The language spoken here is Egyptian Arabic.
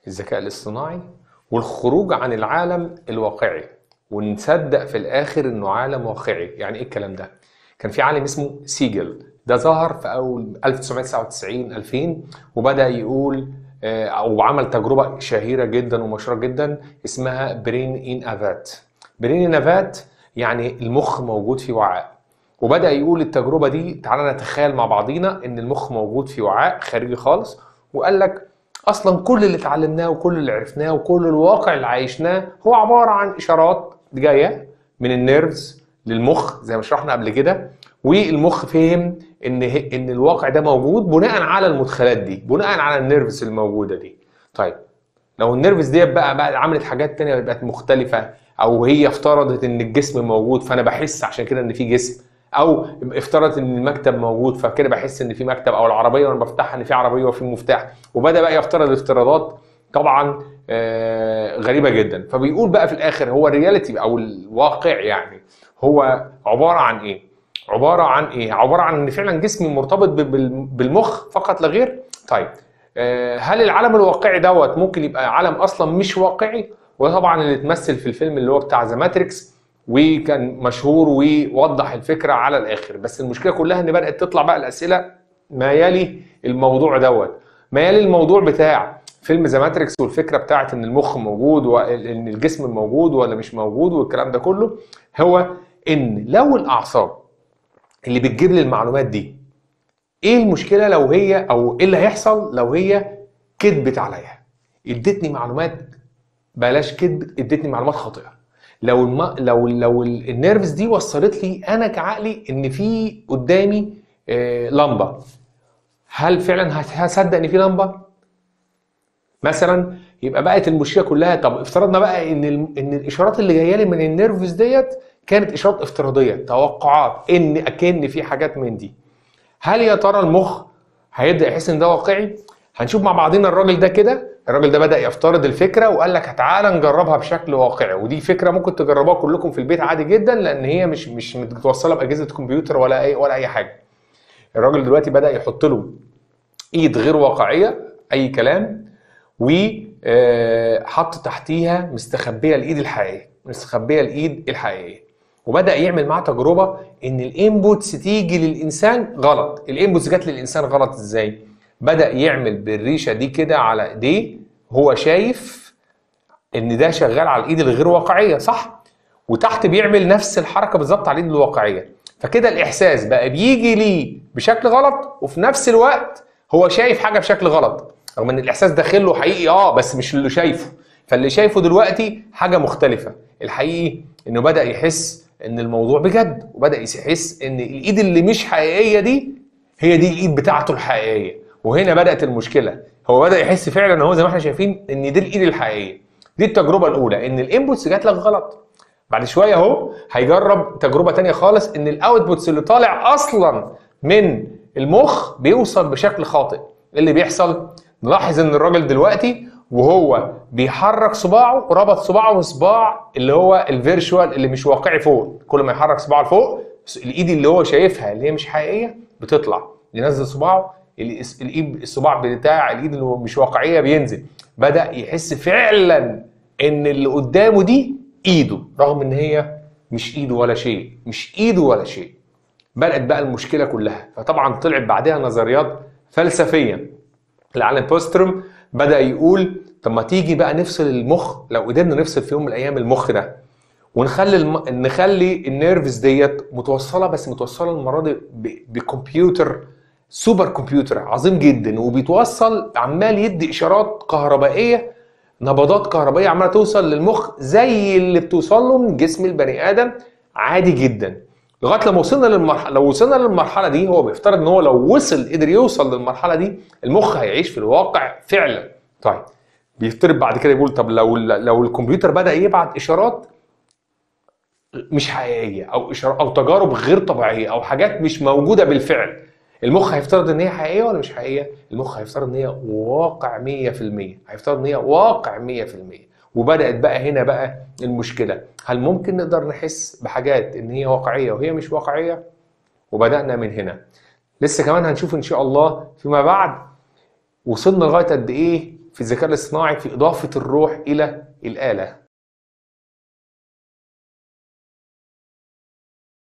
الذكاء الاصطناعي والخروج عن العالم الواقعي ونصدق في الاخر انه عالم واقعي يعني ايه الكلام ده كان في عالم اسمه سيجل ده ظهر في اول 1999 2000 وبدا يقول آه، او عمل تجربه شهيره جدا ومشهوره جدا اسمها برين ان افات برين ان افات يعني المخ موجود في وعاء وبدا يقول التجربه دي تعالى نتخيل مع بعضينا ان المخ موجود في وعاء خارجي خالص وقال لك اصلا كل اللي اتعلمناه وكل اللي عرفناه وكل الواقع اللي عايشناه هو عباره عن اشارات جايه من النيرفز للمخ زي ما شرحنا قبل كده والمخ فهم ان ان الواقع ده موجود بناء على المدخلات دي بناء على النيرفز الموجوده دي طيب لو النيرفز ديت بقى بقى عملت حاجات تانية بقت مختلفه او هي افترضت ان الجسم موجود فانا بحس عشان كده ان في جسم او افترضت ان المكتب موجود فكده بحس ان في مكتب او العربيه وانا بفتحها ان في عربيه وفي مفتاح وبدا بقى يفترض افتراضات طبعا آه، غريبه جدا فبيقول بقى في الاخر هو الرياليتي او الواقع يعني هو عباره عن ايه عباره عن ايه عباره عن ان فعلا جسمي مرتبط ب- بال- بالمخ فقط لا غير طيب آه، هل العالم الواقعي دوت ممكن يبقى عالم اصلا مش واقعي وطبعا اللي اتمثل في الفيلم اللي هو بتاع ذا ماتريكس وكان مشهور ووضح الفكره على الاخر بس المشكله كلها ان بدات تطلع بقى الاسئله ما يلي الموضوع دوت ما يلي الموضوع بتاع فيلم ذا ماتريكس والفكره بتاعت ان المخ موجود وان الجسم موجود ولا مش موجود والكلام ده كله هو ان لو الاعصاب اللي بتجيب لي المعلومات دي ايه المشكله لو هي او ايه اللي هيحصل لو هي كذبت عليا ادتني معلومات بلاش كذب ادتني معلومات خاطئه لو الم... لو لو ال- النيرفز دي وصلت لي انا كعقلي ان في قدامي آه، لمبه هل فعلا هت- هصدق ان في لمبه مثلا يبقى بقت المشكله كلها طب افترضنا بقى ان ال... ان الاشارات اللي جايه لي من النيرفز ديت كانت اشارات افتراضيه توقعات ان اكن في حاجات من دي هل يا ترى المخ هيبدا يحس ان ده واقعي هنشوف مع بعضنا الراجل ده كده الراجل ده بدا يفترض الفكره وقال لك تعالى نجربها بشكل واقعي ودي فكره ممكن تجربوها كلكم في البيت عادي جدا لان هي مش مش متوصله باجهزه كمبيوتر ولا اي ولا اي حاجه الراجل دلوقتي بدا يحط له ايد غير واقعيه اي كلام وحط تحتيها مستخبيه الايد الحقيقيه مستخبيه الايد الحقيقيه وبدا يعمل معاه تجربه ان الانبوتس تيجي للانسان غلط الانبوتس جت للانسان غلط ازاي بدا يعمل بالريشه دي كده على ايديه هو شايف ان ده شغال على الايد الغير واقعيه صح وتحت بيعمل نفس الحركه بالظبط على الايد الواقعيه فكده الاحساس بقى بيجي ليه بشكل غلط وفي نفس الوقت هو شايف حاجه بشكل غلط رغم ان الاحساس داخله حقيقي اه بس مش اللي شايفه فاللي شايفه دلوقتي حاجه مختلفه الحقيقي انه بدا يحس ان الموضوع بجد وبدا يحس ان الايد اللي مش حقيقيه دي هي دي الايد بتاعته الحقيقيه وهنا بدات المشكله هو بدا يحس فعلا ان هو زي ما احنا شايفين ان دي الايد الحقيقيه دي التجربه الاولى ان الانبوتس جات لك غلط بعد شويه اهو هيجرب تجربه تانية خالص ان الاوتبوتس اللي طالع اصلا من المخ بيوصل بشكل خاطئ إيه اللي بيحصل نلاحظ ان الراجل دلوقتي وهو بيحرك صباعه ربط صباعه بصباع اللي هو الفيرشوال اللي مش واقعي فوق كل ما يحرك صباعه لفوق الايد اللي هو شايفها اللي هي مش حقيقيه بتطلع ينزل صباعه الايد الايد الصباع بتاع الايد اللي مش واقعيه بينزل بدا يحس فعلا ان اللي قدامه دي ايده رغم ان هي مش ايده ولا شيء مش ايده ولا شيء بدات بقى المشكله كلها فطبعا طلعت بعدها نظريات فلسفيه العالم بوستروم بدا يقول طب ما تيجي بقى نفصل المخ لو قدرنا نفصل في يوم من الايام المخ ده ونخلي الم... نخلي النيرفز ديت متوصله بس متوصله المره دي ب... بكمبيوتر سوبر كمبيوتر عظيم جدا وبيتوصل عمال يدي اشارات كهربائيه نبضات كهربائيه عماله توصل للمخ زي اللي بتوصل له من جسم البني ادم عادي جدا لغايه لما وصلنا للمرحله لو وصلنا للمرحله دي هو بيفترض ان هو لو وصل قدر يوصل للمرحله دي المخ هيعيش في الواقع فعلا طيب بيفترض بعد كده يقول طب لو لو الكمبيوتر بدا يبعت اشارات مش حقيقيه او اشارات او تجارب غير طبيعيه او حاجات مش موجوده بالفعل المخ هيفترض ان هي حقيقيه ولا مش حقيقيه المخ هيفترض ان هي واقع 100% هيفترض ان هي واقع 100% وبدات بقى هنا بقى المشكله هل ممكن نقدر نحس بحاجات ان هي واقعيه وهي مش واقعيه وبدانا من هنا لسه كمان هنشوف ان شاء الله فيما بعد وصلنا لغايه قد ايه في الذكاء الاصطناعي في اضافه الروح الى الاله